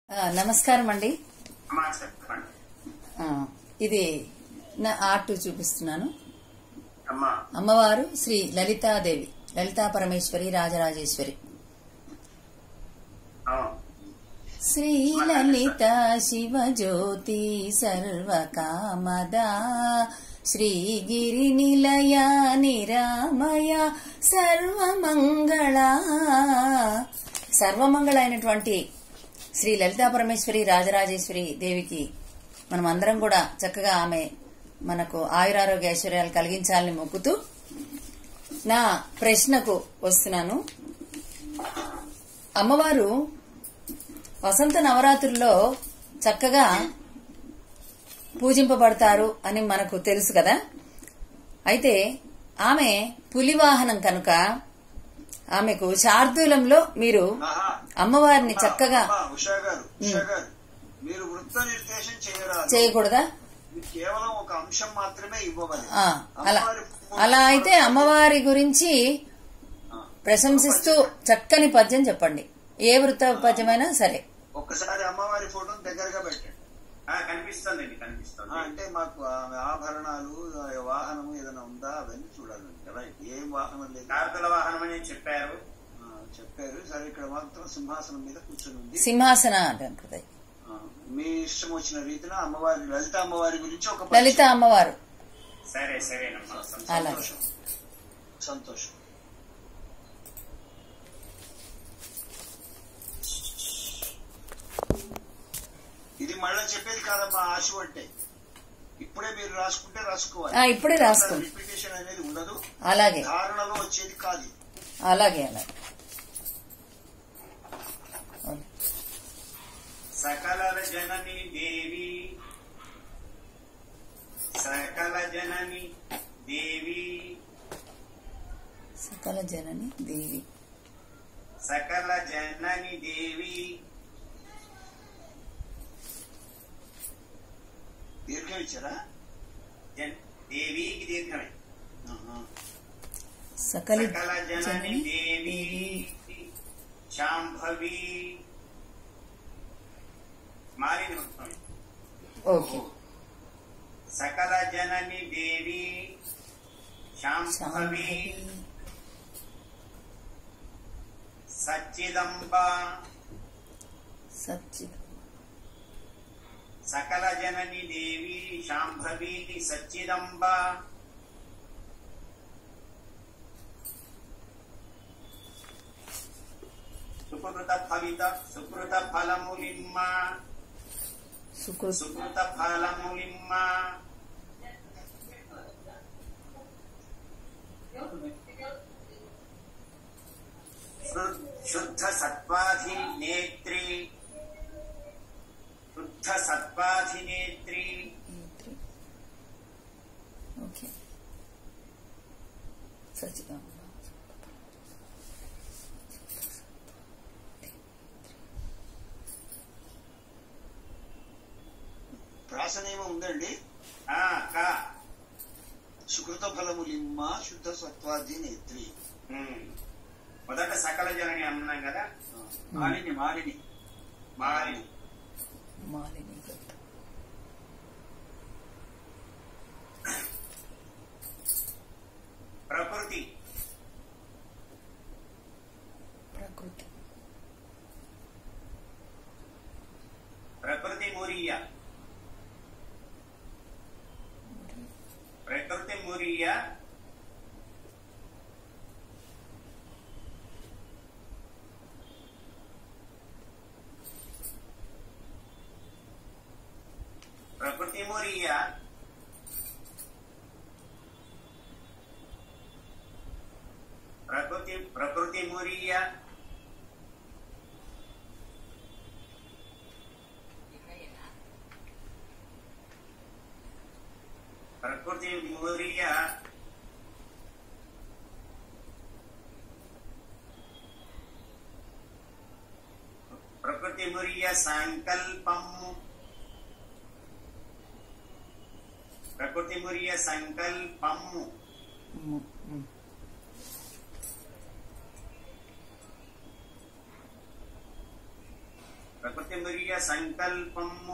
ఆ, నమస్కారం అండి అమ్మా చెప్పండి ఆ, ఇది నా ఆర్ట్ చూపిస్తున్నాను అమ్మా అమ్మవారు శ్రీ లలితాదేవి లలితా పరమేశ్వరి రాజరాజేశ్వరి అవును శ్రీ లలిత శివ జ్యోతి సర్వకామదా శ్రీగిరి నిలయ నిరామయ సర్వమంగళ సర్వమంగళ అయినటువంటి శ్రీ లలితా పరమేశ్వరి రాజరాజేశ్వరి దేవికి మనం అందరం కూడా చక్కగా ఆమె మనకు ఆయురారోగ్య ఐశ్వర్యాలు కలిగించాలని మొక్కుతూ నా ప్రశ్నకు వస్తున్నాను అమ్మవారు వసంత నవరాత్రుల్లో చక్కగా పూజింపబడతారు అని మనకు తెలుసు కదా అయితే ఆమె పులివాహనం కనుక ఆమెకు శార్దూలంలో మీరు ఆహా. అమ్మవారిని అమ్మా, చక్కగా అమ్మా, ఉషా గారు ఉషా గారు మీరు వృత్త నిర్దేశం చేయరాదు చేయకూడదా మీరు కేవలం ఒక అంశం మాత్రమే ఇవ్వవాలి ఆ, అలా అమ్మవారి అలా అయితే అమ్మవారి గురించి ఆ, ప్రశంసిస్తూ చక్కని పద్యం చెప్పండి ఏ వృత్త పద్యమైనా సరే ఒక్కసారి అమ్మవారి ఫోటోని దగ్గరగా పెట్టండి ఆ, కనిపిస్తుందండి ఆ, కనిపిస్తుంది అంటే మాకు ఆమె ఆభరణాలు ఆ వాహనము ఏదైనా ఉందా అవన్నీ చూడాలండి రైట్ ఏం వాహనం లేదు శారదల వాహనం అని చెప్పారు ఆ, చెప్పారు సరే ఇక్కడ మాత్రం సింహాసనం మీద కూర్చొని ఉంది సింహాసన అలంకృత ఆ, మీ ఇష్టం వచ్చిన రీతిన అమ్మవారి లలిత అమ్మవారి గురించి ఒక లలిత అమ్మవారు సరే సరేనమ్మా అలాగే సంతోషం సంతోషం ఇది మళ్ళీ చెప్పేది కాదమ్మా ఆశు అంటే ఇప్పుడే మీరు రాసుకుంటే రాసుకోవాలి ఆ, ఇప్పుడే రాసుకోండి. రిపిటేషన్ అనేది ఉండదు అలాగే ధారణలో వచ్చేది కాదు ఇది. అలాగే అలాగే సకల జనని దేవి సకల జనని దేవి సకల జనని దేవి సకల జనని దేవి దీర్ఘం ఇచ్చారా జన్- దేవికి దీర్ఘమే ఆహా. సకలి సకల జనని జనని దేవి దేవి శాంభవి మారింది మొత్తం ఓకే సకల జనని దేవి శాంభవి శాంభవి సచ్చిదంబ సచ్చిద సకల జనని దేవి శాంభవి సచ్చిదంబ సుకృత ఫలిత సుకృత ఫలములిమ్మ సుకృత సుకృత ఫలములిమ్మ శు- శుద్ధ సత్వాధి నేత్రి శుద్ధ సత్వాధి నేత్రి ఓకే సచ్చిదానంద ప్రాస నియమం ఉందండి ఆ కా సుకృత ఫలము లిమ్మ శుద్ధ సత్వాది నేత్రి ఉమ్. మొదట సకల జనని అన్నాం కదా ఆ, మాలిని మాలిని మారి మాలిని గొప్ప. ప్రకృతి ప్రకృతి ప్రకృతి మూరియ ప్రకృతి మూరియ ప్రకృతి మూరియ ప్రకృతి ప్రకృతి మూరియ ప్రకృతి మూరియ ప్రకృతి మురియ సంకల్పము ప్రకృతి మురియ సంకల్పము ఉమ్, ఉమ్. ప్రకృతి మురియ సంకల్పము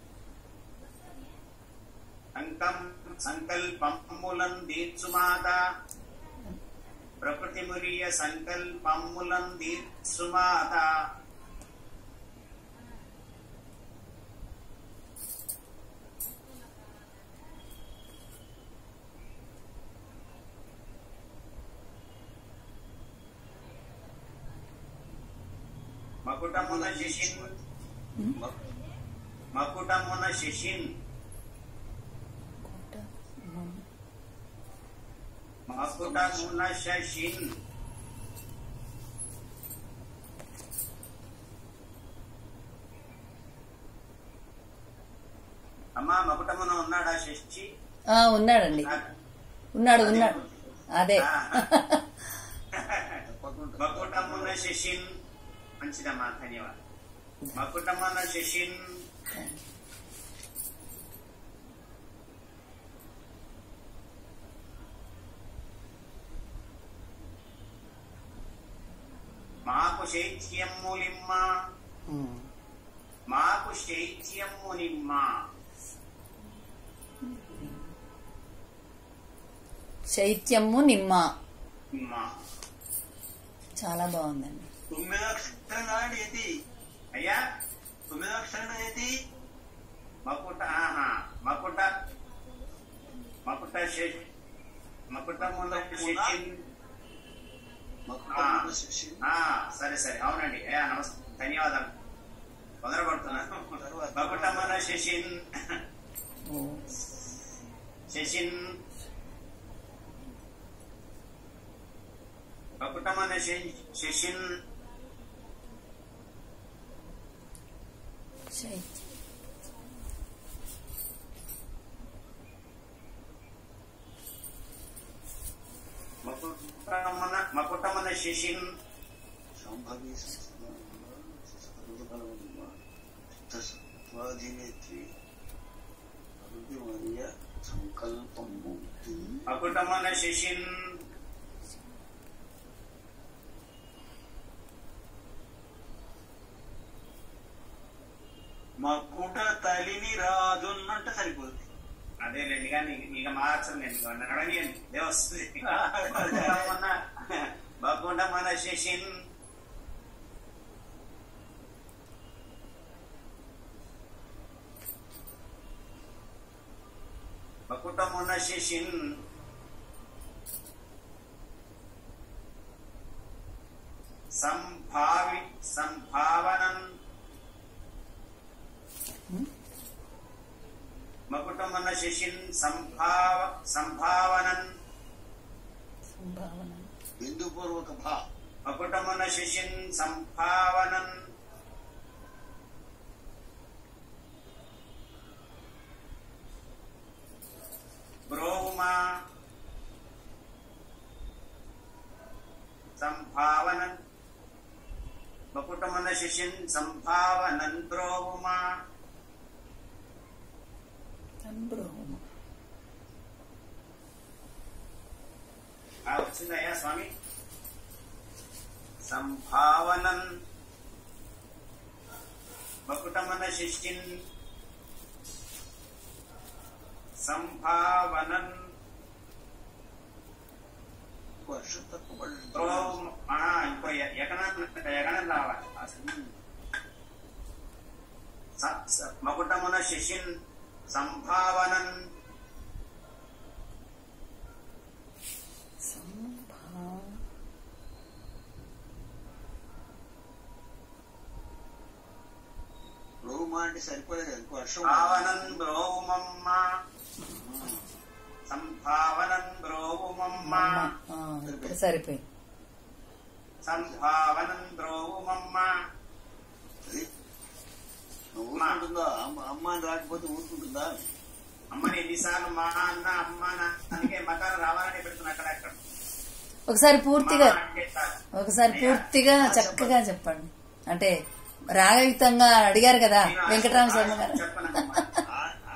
అంకం సంకల్పములం దీర్చుమాత ప్రకృతి మురియ సంకల్పములం దీర్చుమాత మకుటమున శిశిన్ మకుటమున శిశిన్ మకుటమున శశిన్ అమ్మా మకుటమున ఉన్నాడా శశి ఆ, ఉన్నాడండి ఉన్నాడు ఉన్నాడు అదే తప్పకుండా మకుటమున శశిన్ మంచిదమ్మా ధన్యవాదాలు మకుటమున శశిన్ మాకు శైత్యములిమ్మ ఉమ్. మాకు శైత్యమునిమ్మ శైత్యము నిమ్మ నిమ్మ చాలా బాగుందండి తొమ్మిదక్షరం అండి ఇది అయ్యా తొమ్మిదక్షరం ఏది మకుట ఆహా మకుట మకుట శశి మకుటమున శశిన్ మకుటమున శశి ఆ, సరే సరే అవునండి అయ్యా నమస్తే ధన్యవాదాలు తొందరపడుతున్నాను తర్వాత. మకుటమున శశిన్ ఓ, శశిన్ మకుటమున శశి- శశిన్ శైత్యం మకుటమున మకుటమున శశిన్ సంభవి స్వాధీనేత్రి అభిమర్య సంకల్పము మకుటమున శశిన్ మకుట తలిని రాజున్నంటే సరిపోతుంది అదేలేండి కానీ ఇక మార్చండి నన్ను అడగండి ఇదే వస్తుంది మకుటమున మకుటమున శశిన్ మకుటమున శశిన్ సంభావి సంభావనం మకుటమున శశిన్ సంభావ సంభావనం సంభావన బిందుపూర్వక భా మకుటమున శశిన్ సంభావనం బ్రోమా సంభావనం మకుటమున శశిన్ సంభావనం బ్రోమా సంభ్రమ ఆ వచ్చిందయ్యా స్వామి సంభావనం మకుటమన శిష్టిన్ సంభావనం వర్షం తక్కువ తో ఆ, ఇంకో ఎ- ఎకనం ఎకనం రావాలి స- స- మకుటమున శిషిన్ సంభావనం సంభా రోమా అంటే సరిపోలేదు ఇంకో వర్షం భావనం బ్రోమమ్మ సంభావనం బ్రోమమ్మ ఆ, ఇప్పుడు సరిపోయింది సంభావనం బ్రోమమ్మ అది ఊరుకుంటుందా అమ్మ అమ్మ అని రాకపోతే ఊరుకుంటుందా అమ్మని ఎన్నిసార్లు మా అన్న అమ్మ నా- అందుకే మకాలు రావాలని పెడుతున్నా అక్కడ అక్కడ ఒకసారి పూర్తిగా మా అంటే చాలు. ఒకసారి అయ్యా, పూర్తిగా చక్కగా చెప్పండి అంటే రాగయుక్తంగా అడిగారు కదా నేను వెంకటరామ ఆశ- శర్మ ఆశ గారు చెప్పనమ్మా. ఆ, ఆ.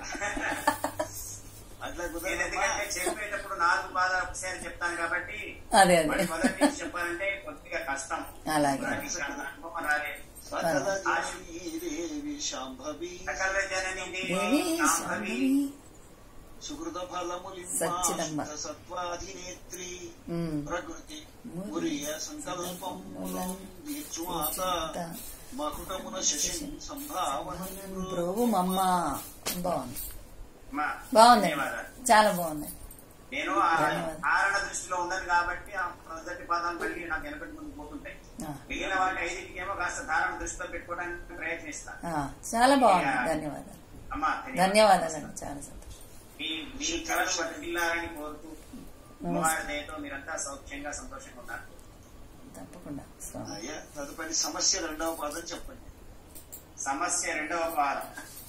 అట్లా నేను కుదరదమ్మా ఎందుకంటే చెప్పేటప్పుడు నాలుగు బాధలు ఒకసారి చెప్తాను కాబట్టి అదే మరి అదే మొదటి నుంచి చెప్పాలంటే కొద్దిగా కష్టం అలాగే నాకు ఇక్కడ అనుభవం రాలేదు సకల దేవి శాంభవి సకల జనని దేవి శాంభవి శాంభవి సుహృద సచ్చిదంబ. ఫలములింబ సత్వాధినేత్రి ఉమ్. ప్రకృతి మురియ సంకల్పం దీక్షుమాత మకుటమున శశి సంభావన బ్రోవుమమ్మ బాగుంది అమ్మా, బాగుంది ధన్యవాదాలు. చాలా బాగుంది నేను ఆ- ధన్యవాదాలు. ఆరణ దృష్టిలో ఉన్నాను కాబట్టి ఆ మొదటి పాదాలు మళ్ళీ నాకు వెనకటి ముందు పోతుంటాయి ఆ, మిగిలిన వాటి ఐదింటికేమో కాస్త ధారణ దృష్టిలో పెట్టుకోవడానికి ప్రయత్నిస్తా ఆ, చాలా బాగుంది ధన్యవాదాలు అమ్మా ధన్యవాదాలండి చాలా సంతోషం మీ మీ కళలు వర్తిల్లాలని కోరుతూ అమ్మవారి దయతో మీరంతా సౌఖ్యంగా సంతోషంగా ఉన్నారు తప్పకుండా స్వామి అయ్యా తదుపరి సమస్య రెండవ పాదం చెప్పండి సమస్య రెండవ పాదం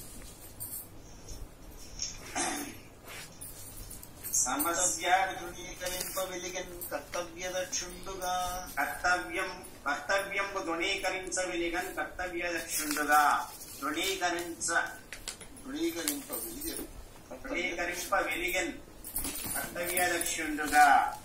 సమస్య తృణీకరింప వెలిగన్ కర్తవ్య దక్షుండుగా కర్తవ్యం కర్తవ్యం దృఢీకరించవిలిగన్ కర్తవ్య దక్షుండుగా దృఢీకరించ తృణీకరింప వెలిగన్ దృఢీకరింప వెలిగన్ కర్తవ్య దక్షుండుగా